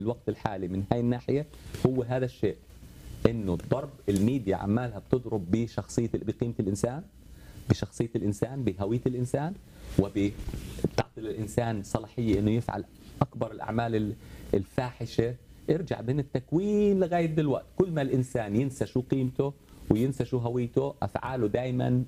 الوقت الحالي من هاي الناحيه هو هذا الشيء انه الضرب الميديا عمالها بتضرب بشخصيه بقيمه الانسان بشخصيه الانسان بهويه الانسان وبتعطي للانسان صلاحيه انه يفعل اكبر الاعمال ال- الفاحشه ارجع من التكوين لغايه دلوقتي كل ما الانسان ينسى شو قيمته وينسى شو هويته افعاله دائما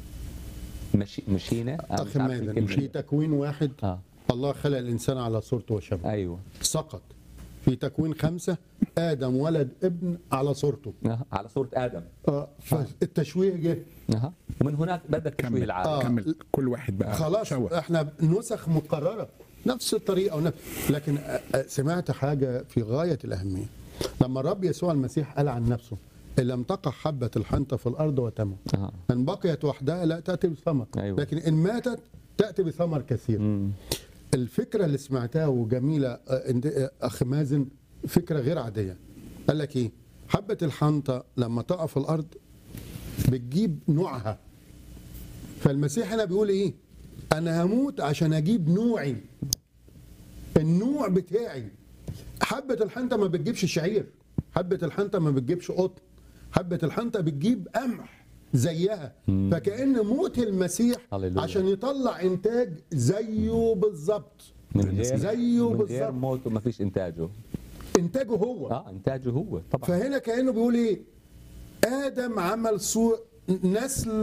مشي مشينه أنا مش اخي عارف مازن الكلمة. في تكوين واحد اه الله خلق الانسان على صورته وشبهه ايوه سقط في تكوين خمسة آدم ولد ابن على صورته آه. على صوره ادم آه فالتشويه جه أها. ومن هناك بدا تشويه كمل العالم آه. كمل كل واحد بقى خلاص شوه احنا نسخ مقررة نفس الطريقة ونفس لكن آه، آه، سمعت حاجة في غاية الأهمية لما الرب يسوع المسيح قال عن نفسه إن لم تقع حبة الحنطة في الأرض وتمت آه. إن بقيت وحدها لا تأتي بثمر أيوة. لكن إن ماتت تأتي بثمر كثير مم. الفكره اللي سمعتها وجميله آه، عند- آه، اخ مازن فكره غير عاديه قال لك ايه حبه الحنطه لما تقع في الارض بتجيب نوعها فالمسيح هنا بيقول ايه انا هموت عشان اجيب نوعي النوع بتاعي حبه الحنطه ما بتجيبش شعير حبه الحنطه ما بتجيبش قطن حبه الحنطه بتجيب قمح زيها فكأن موت المسيح هللويا. عشان يطلع انتاج زيه بالظبط من غير زيه من غير بالظبط موته ما فيش انتاجه انتاجه هو اه انتاجه هو طبعا فهنا كانه بيقول ايه ادم عمل صور نسل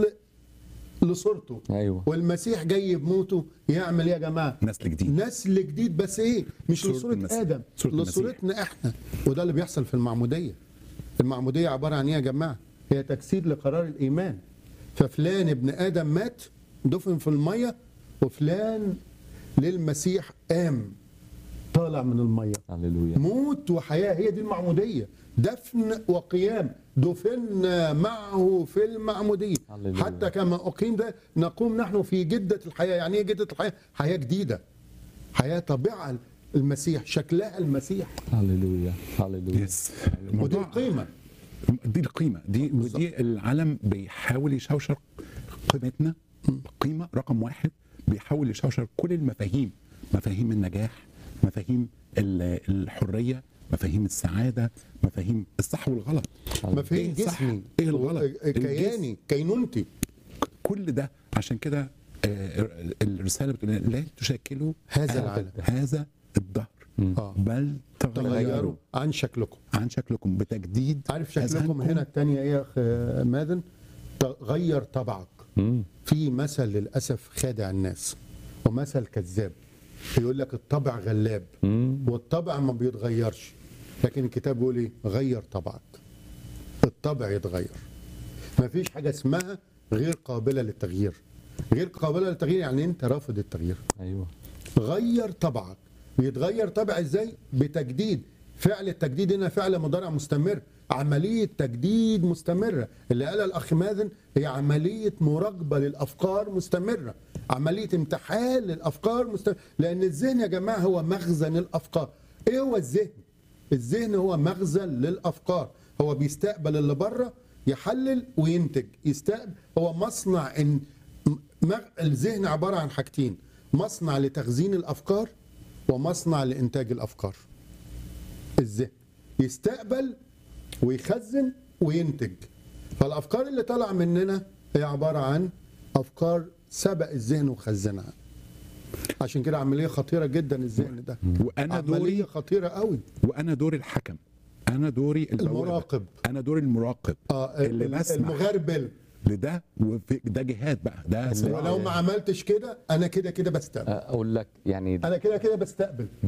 لصورته ايوه والمسيح جاي بموته يعمل ايه يا جماعه نسل جديد نسل جديد بس ايه مش صورة لصوره المسيح. ادم صورة المسيح. لصورتنا احنا وده اللي بيحصل في المعموديه المعموديه عباره عن ايه يا جماعه هي تجسيد لقرار الايمان ففلان ابن ادم مات دفن في الميه وفلان للمسيح قام طالع من الميه هللويا موت وحياة هي دي المعمودية دفن وقيام دفنا معه في المعمودية هللويا. حتى كما أقيم ده نقوم نحن في جدة الحياة يعني إيه جدة الحياة حياة جديدة حياة طبيعة المسيح شكلها المسيح هللويا هللويا يس ودي الموضوع القيمة دي القيمه دي ودي العالم بيحاول يشوشر قيمتنا قيمه رقم واحد بيحاول يشوشر كل المفاهيم مفاهيم النجاح مفاهيم ال- الحريه مفاهيم السعاده مفاهيم الصح والغلط مفاهيم إيه الصح؟ جسمي ايه الغلط كياني كينونتي كل ده عشان كده آه، الرساله بتقول لنا لا تشكلوا هذا العالم. هذا الدهر آه. بل تغيروا تغيروا عن شكلكم عن شكلكم بتجديد عارف شكلكم أذهانكم. هنا التانية إيه يا أخ مازن غير طبعك مم. في مثل للاسف خادع الناس ومثل كذاب يقول لك الطبع غلاب مم. والطبع ما بيتغيرش لكن الكتاب بيقول ايه غير طبعك الطبع يتغير ما فيش حاجه اسمها غير قابله للتغيير غير قابله للتغيير يعني انت رافض التغيير ايوه غير طبعك بيتغير طبع ازاي بتجديد فعل التجديد هنا فعل مضارع مستمر عملية تجديد مستمرة اللي قالها الأخ مازن هي عملية مراقبة للأفكار مستمرة عملية امتحان للأفكار مستمرة لأن الذهن يا جماعة هو مخزن الأفكار إيه هو الذهن؟ الذهن هو مخزن للأفكار هو بيستقبل اللي بره يحلل وينتج يستقبل هو مصنع إن مغ... الذهن عبارة عن حاجتين مصنع لتخزين الأفكار ومصنع لإنتاج الأفكار الذهن يستقبل ويخزن وينتج فالأفكار اللي طالعة مننا هي عبارة عن أفكار سبق الذهن وخزنها عشان كده عملية خطيرة جدا الذهن ده وانا عملية دوري خطيرة قوي وانا دوري الحكم انا دوري البوابة. المراقب. انا دوري المراقب آه اللي ال- بسمح المغربل لده وفي ده جهاد بقى ده صراع. ولو ما عملتش كده أنا كده كده بستقبل اقول لك يعني أنا كده كده بستقبل 100%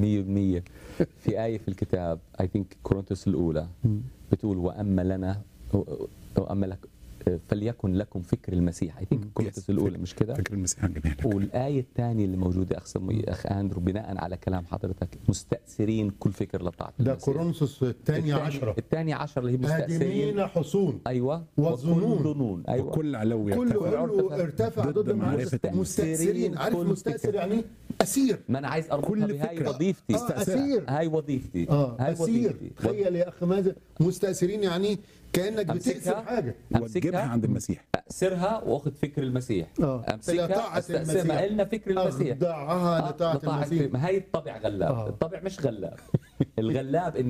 في آية في الكتاب اي ثينك كورنثوس الأولى بتقول وأما لنا وأما لك فليكن لكم فكر المسيح اي ثينك كورنثوس الأولى مش كده؟ فكر المسيح عجبني لك. والآية الثانية اللي موجودة أخ سمي أخ أندرو بناء على كلام حضرتك مستأثرين كل فكر لطاعة ده المسيح. كورنثوس الثانية عشرة الثانية عشرة اللي هي مستأثرين هادمين حصون أيوة والظنون. وكل ظنون أيوة وكل علو كل يرتفع علو ارتفع ضد ضد معرفة معرفة مستأثرين عارف كل مستأثر فكر. يعني ايه؟ اسير ما انا عايز اربطها كل بهاي فكرة. وظيفتي اه اسير هاي وظيفتي اه هاي اسير وظيفتي تخيل يا اخ مازن مستاثرين يعني كانك بتأسر أمسكها. حاجه وتجيبها امسكها عند المسيح اسرها واخذ فكر المسيح اه امسكها لطاعة استأثرها المسيح. ما قلنا فكر المسيح اخضعها آه، لطاعه لطاعة المسيح ما هي الطبع غلاب آه. الطبع مش غلاب الغلاب